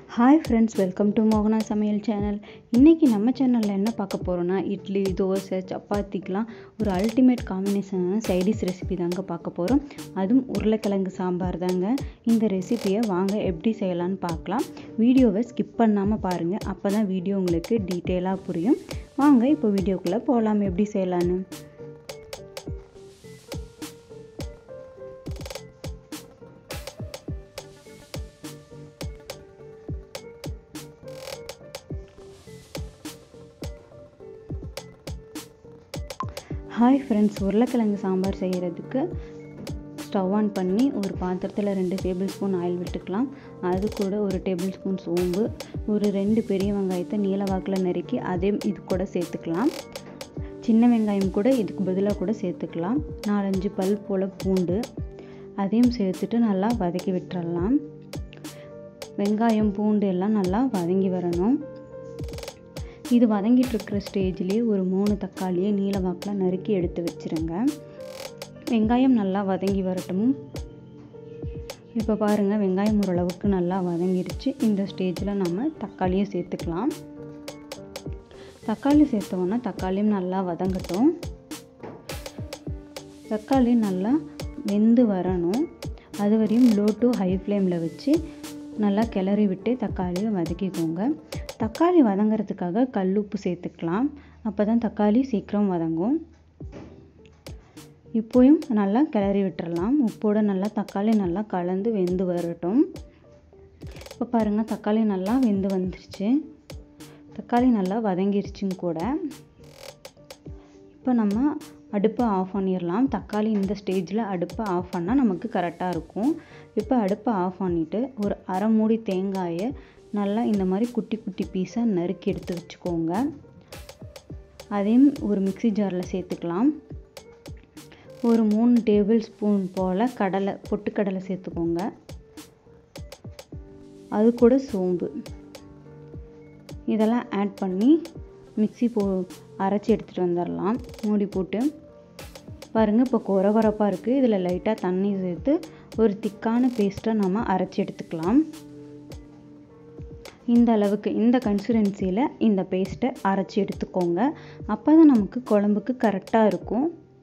hi friends welcome to மோகனா சமையல் channel இன்றைக்கி நம்ம சேனலில் என்ன பார்க்க போகிறோன்னா இட்லி தோசை சப்பாத்திக்கெலாம் ஒரு அல்டிமேட் காம்பினேஷனான சைடிஷ் ரெசிபி தாங்க பார்க்க போகிறோம் அதுவும் உருளைக்கிழங்கு சாம்பார் தாங்க இந்த ரெசிபியை வாங்க எப்படி செய்யலான்னு பார்க்கலாம் வீடியோவை ஸ்கிப் பண்ணாமல் பாருங்கள் அப்போ தான் வீடியோ உங்களுக்கு டீட்டெயிலாக புரியும் வாங்க இப்போ வீடியோக்குள்ளே போகலாம் எப்படி செய்யலான்னு ஹாய் ஃப்ரெண்ட்ஸ் உருளைக்கிழங்கு சாம்பார் செய்கிறதுக்கு ஸ்டவ் ஆன் பண்ணி ஒரு பாத்திரத்தில் ரெண்டு டேபிள் ஸ்பூன் ஆயில் விட்டுக்கலாம் அது கூட ஒரு டேபிள் ஸ்பூன் சோம்பு ஒரு ரெண்டு பெரிய வெங்காயத்தை நீல வாக்கில் நறுக்கி அதையும் இது கூட சேர்த்துக்கலாம் சின்ன வெங்காயம் கூட இதுக்கு பதிலாக கூட சேர்த்துக்கலாம் நாலஞ்சு பல் போல் பூண்டு அதையும் சேர்த்துட்டு நல்லா வதக்கி விட்டுறலாம் வெங்காயம் பூண்டு எல்லாம் நல்லா வதங்கி வரணும் இது வதங்கிட்டு இருக்கிற ஸ்டேஜ்லேயே ஒரு மூணு தக்காளியை நீல வாக்கில் நறுக்கி எடுத்து வச்சுருங்க வெங்காயம் நல்லா வதங்கி வரட்டும் இப்போ பாருங்கள் வெங்காயம் ஓரளவுக்கு நல்லா வதங்கிடுச்சு இந்த ஸ்டேஜில் நம்ம தக்காளியை சேர்த்துக்கலாம் தக்காளி சேர்த்தோன்னா தக்காளியும் நல்லா வதங்கட்டும் தக்காளி நல்லா வெந்து வரணும் அது வரையும் லோ டு ஹை ஃப்ளேமில் வச்சு நல்லா கிளறி விட்டு தக்காளியை வதக்கிக்கோங்க தக்காளி வதங்கிறதுக்காக கல் உப்பு சேர்த்துக்கலாம் அப்போ தான் தக்காளி சீக்கிரம் வதங்கும் இப்போயும் நல்லா கிளறி விட்டுறலாம் உப்போடு நல்லா தக்காளி நல்லா கலந்து வெந்து வரட்டும் இப்போ பாருங்கள் தக்காளி நல்லா வெந்து வந்துருச்சு தக்காளி நல்லா வதங்கிருச்சுங்க கூட இப்போ நம்ம அடுப்பை ஆஃப் பண்ணிடலாம் தக்காளி இந்த ஸ்டேஜில் அடுப்பை ஆஃப் பண்ணால் நமக்கு கரெக்டாக இருக்கும் இப்போ அடுப்பை ஆஃப் பண்ணிவிட்டு ஒரு அரை மூடி தேங்காயை நல்லா இந்த மாதிரி குட்டி குட்டி பீஸாக நறுக்கி எடுத்து வச்சுக்கோங்க அதையும் ஒரு மிக்சி ஜாரில் சேர்த்துக்கலாம் ஒரு மூணு டேபிள் ஸ்பூன் போல் கடலை பொட்டுக்கடலை சேர்த்துக்கோங்க அது கூட சோம்பு இதெல்லாம் ஆட் பண்ணி மிக்சி போ அரைச்சி எடுத்துகிட்டு வந்துடலாம் மூடி போட்டு பாருங்கள் இப்போ குறை குறைப்பாக இருக்குது இதில் லைட்டாக தண்ணி சேர்த்து ஒரு திக்கான பேஸ்ட்டை நம்ம அரைச்சி எடுத்துக்கலாம் இந்த அளவுக்கு இந்த கன்சிஸ்டன்சியில் இந்த பேஸ்ட்டை அரைச்சி எடுத்துக்கோங்க அப்போ தான் நமக்கு குழம்புக்கு கரெக்டாக இருக்கும்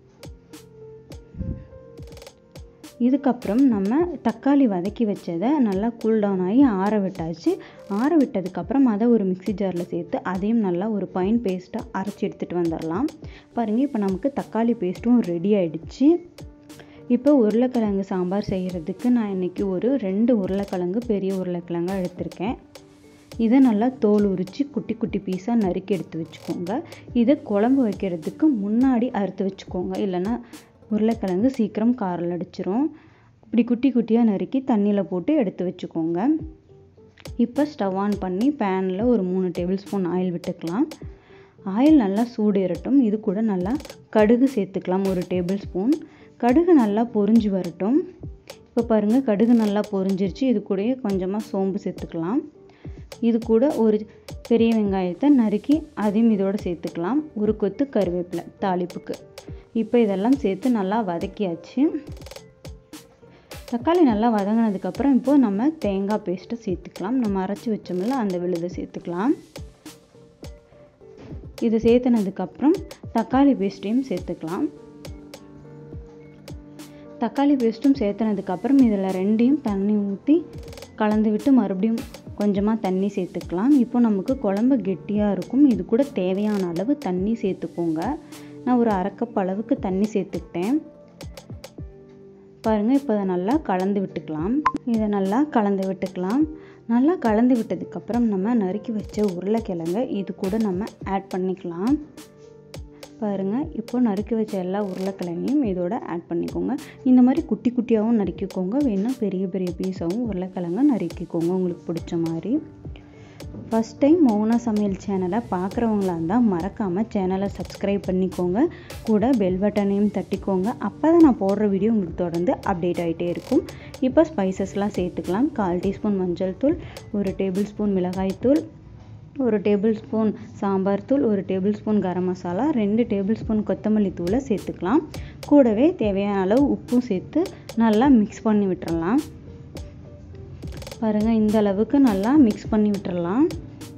இதுக்கப்புறம் நம்ம தக்காளி வதக்கி வச்சதை நல்லா கூல் டவுன் ஆகி ஆற விட்டாச்சு ஆற விட்டதுக்கப்புறம் அதை ஒரு மிக்சி ஜாரில் சேர்த்து அதையும் நல்லா ஒரு பைன் பேஸ்ட்டாக அரைச்சி எடுத்துகிட்டு வந்துடலாம் பாருங்கள் இப்போ நமக்கு தக்காளி பேஸ்ட்டும் ரெடி ஆகிடுச்சு இப்போ உருளைக்கிழங்கு சாம்பார் செய்கிறதுக்கு நான் இன்றைக்கி ஒரு ரெண்டு உருளைக்கிழங்கு பெரிய உருளைக்கிழங்காக எடுத்திருக்கேன் இதை நல்லா தோல் உரித்து குட்டி குட்டி பீஸாக நறுக்கி எடுத்து வச்சுக்கோங்க இதை குழம்பு வைக்கிறதுக்கு முன்னாடி அறுத்து வச்சுக்கோங்க இல்லைன்னா உருளைக்கிழங்கு சீக்கிரம் காரில் அடிச்சிரும் இப்படி குட்டி குட்டியாக நறுக்கி தண்ணியில் போட்டு எடுத்து வச்சுக்கோங்க இப்போ ஸ்டவ் ஆன் பண்ணி பேனில் ஒரு மூணு டேபிள் ஸ்பூன் ஆயில் விட்டுக்கலாம் ஆயில் நல்லா சூடேறட்டும் இது கூட நல்லா கடுகு சேர்த்துக்கலாம் ஒரு டேபிள் ஸ்பூன் கடுகு நல்லா பொரிஞ்சு வரட்டும் இப்போ பாருங்கள் கடுகு நல்லா பொரிஞ்சிருச்சு இது கூடயே கொஞ்சமாக சோம்பு சேர்த்துக்கலாம் இது கூட ஒரு பெரிய வெங்காயத்தை நறுக்கி அதையும் இதோடு சேர்த்துக்கலாம் ஒரு கொத்து கருவேப்பிலை தாளிப்புக்கு இப்போ இதெல்லாம் சேர்த்து நல்லா வதக்கியாச்சு தக்காளி நல்லா வதங்கினதுக்கப்புறம் இப்போது நம்ம தேங்காய் பேஸ்ட்டை சேர்த்துக்கலாம் நம்ம அரைச்சி வச்சோம்ல அந்த விழுதை சேர்த்துக்கலாம் இது சேர்த்துனதுக்கப்புறம் தக்காளி பேஸ்ட்டையும் சேர்த்துக்கலாம் தக்காளி பேஸ்ட்டும் சேர்த்துனதுக்கப்புறம் இதில் ரெண்டையும் தண்ணி ஊற்றி கலந்து விட்டு மறுபடியும் கொஞ்சமாக தண்ணி சேர்த்துக்கலாம் இப்போ நமக்கு குழம்பு கெட்டியாக இருக்கும் இது கூட தேவையான அளவு தண்ணி சேர்த்துக்கோங்க நான் ஒரு அரைக்கப் அளவுக்கு தண்ணி சேர்த்துக்கிட்டேன் பாருங்கள் இப்போ அதை நல்லா கலந்து விட்டுக்கலாம் இதை நல்லா கலந்து விட்டுக்கலாம் நல்லா கலந்து விட்டதுக்கப்புறம் நம்ம நறுக்கி வச்ச உருளைக்கிழங்க இது கூட நம்ம ஆட் பண்ணிக்கலாம் பாருங்கள் இப்போ நறுக்கி வச்ச எல்லா உருளைக்கிழங்கையும் இதோட ஆட் பண்ணிக்கோங்க இந்த மாதிரி குட்டி குட்டியாகவும் நறுக்கிக்கோங்க வேணால் பெரிய பெரிய பீஸாகவும் உருளைக்கிழங்க நறுக்கிக்கோங்க உங்களுக்கு பிடிச்ச மாதிரி ஃபஸ்ட் டைம் மௌனா சமையல் சேனலை பார்க்குறவங்களா இருந்தால் மறக்காமல் சேனலை சப்ஸ்கிரைப் பண்ணிக்கோங்க கூட பெல் பட்டனையும் தட்டிக்கோங்க அப்போ தான் நான் போடுற வீடியோ உங்களுக்கு தொடர்ந்து அப்டேட் ஆகிட்டே இருக்கும் இப்போ ஸ்பைசஸ்லாம் சேர்த்துக்கலாம் கால் டீஸ்பூன் மஞ்சள் தூள் ஒரு டேபிள் ஸ்பூன் மிளகாய் தூள் ஒரு டேபிள் ஸ்பூன் சாம்பார் தூள் ஒரு டேபிள் ஸ்பூன் கரம் மசாலா ரெண்டு டேபிள் ஸ்பூன் கொத்தமல்லி தூளை சேர்த்துக்கலாம் கூடவே தேவையான அளவு உப்பும் சேர்த்து நல்லா மிக்ஸ் பண்ணி விட்டுறலாம் பாருங்கள் இந்த அளவுக்கு நல்லா மிக்ஸ் பண்ணி விட்டுறலாம்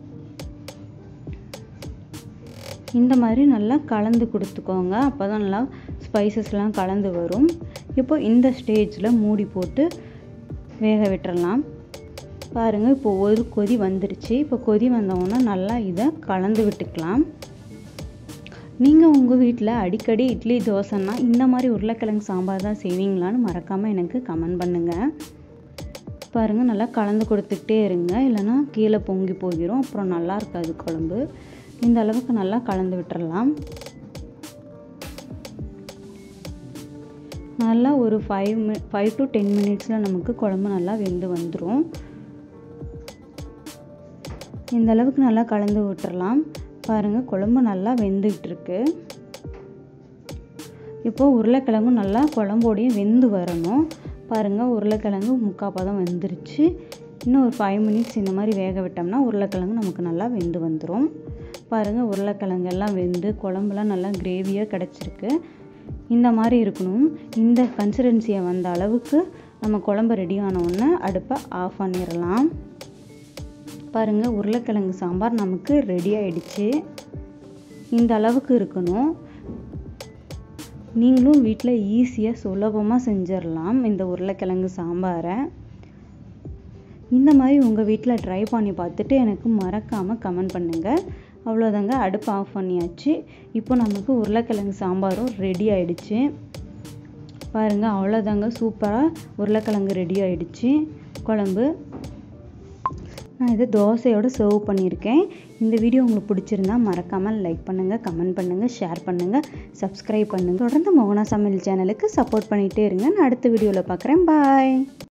இந்த மாதிரி நல்லா கலந்து கொடுத்துக்கோங்க அப்போ தான் நல்லா ஸ்பைசஸ்லாம் கலந்து வரும் இப்போ இந்த ஸ்டேஜில் மூடி போட்டு வேக விட்டுறலாம் பாருங்கள் இப்போ ஒரு கொதி வந்துருச்சு இப்போ கொதி வந்தவொன்னே நல்லா இதை கலந்து விட்டுக்கலாம் நீங்கள் உங்கள் வீட்டில் அடிக்கடி இட்லி தோசைன்னா இந்த மாதிரி உருளைக்கிழங்கு சாம்பார் தான் செய்வீங்களான்னு மறக்காமல் எனக்கு கமெண்ட் பண்ணுங்கள் பாருங்கள் நல்லா கலந்து கொடுத்துக்கிட்டே இருங்க இல்லைன்னா கீழே பொங்கி போயிடும் அப்புறம் நல்லா இருக்காது குழம்பு இந்த அளவுக்கு நல்லா கலந்து விட்டுறலாம் நல்லா ஒரு ஃபைவ் மி ஃபைவ் டு டென் மினிட்ஸில் நமக்கு குழம்பு நல்லா வெந்து வந்துடும் இந்த அளவுக்கு நல்லா கலந்து விட்டுறலாம் பாருங்கள் குழம்பு நல்லா வெந்துக்கிட்டு இருக்கு இப்போது உருளைக்கிழங்கும் நல்லா குழம்போடையும் வெந்து வரணும் பாருங்கள் உருளைக்கிழங்கு முக்கால் பதம் வெந்துருச்சு இன்னும் ஒரு ஃபைவ் மினிட்ஸ் இந்த மாதிரி வேக விட்டோம்னா உருளைக்கிழங்கு நமக்கு நல்லா வெந்து வந்துடும் பாருங்கள் உருளைக்கிழங்கு எல்லாம் வெந்து குழம்புலாம் நல்லா கிரேவியாக கிடச்சிருக்கு இந்த மாதிரி இருக்கணும் இந்த கன்சிஸ்டன்சியை வந்த அளவுக்கு நம்ம குழம்பு ரெடி ஆனவுடனே அடுப்பை ஆஃப் பண்ணிடலாம் பாருங்கள் உருளைக்கிழங்கு சாம்பார் நமக்கு ரெடி ஆயிடுச்சு இந்த அளவுக்கு இருக்கணும் நீங்களும் வீட்டில் ஈஸியாக சுலபமாக செஞ்சிடலாம் இந்த உருளைக்கிழங்கு சாம்பாரை இந்த மாதிரி உங்கள் வீட்டில் ட்ரை பண்ணி பார்த்துட்டு எனக்கு மறக்காமல் கமெண்ட் பண்ணுங்கள் அவ்வளோதாங்க அடுப்பு ஆஃப் பண்ணியாச்சு இப்போ நமக்கு உருளைக்கிழங்கு சாம்பாரும் ரெடி ஆயிடுச்சு பாருங்கள் அவ்வளோதாங்க சூப்பராக உருளைக்கிழங்கு ரெடி ஆயிடுச்சு குழம்பு நான் இதை தோசையோடு சர்வ் பண்ணியிருக்கேன் இந்த வீடியோ உங்களுக்கு பிடிச்சிருந்தா மறக்காமல் லைக் பண்ணுங்கள் கமெண்ட் பண்ணுங்கள் ஷேர் பண்ணுங்கள் சப்ஸ்கிரைப் பண்ணுங்கள் தொடர்ந்து மோகனா சமையல் சேனலுக்கு சப்போர்ட் பண்ணிகிட்டே இருங்க நான் அடுத்த வீடியோவில் பார்க்குறேன் பாய்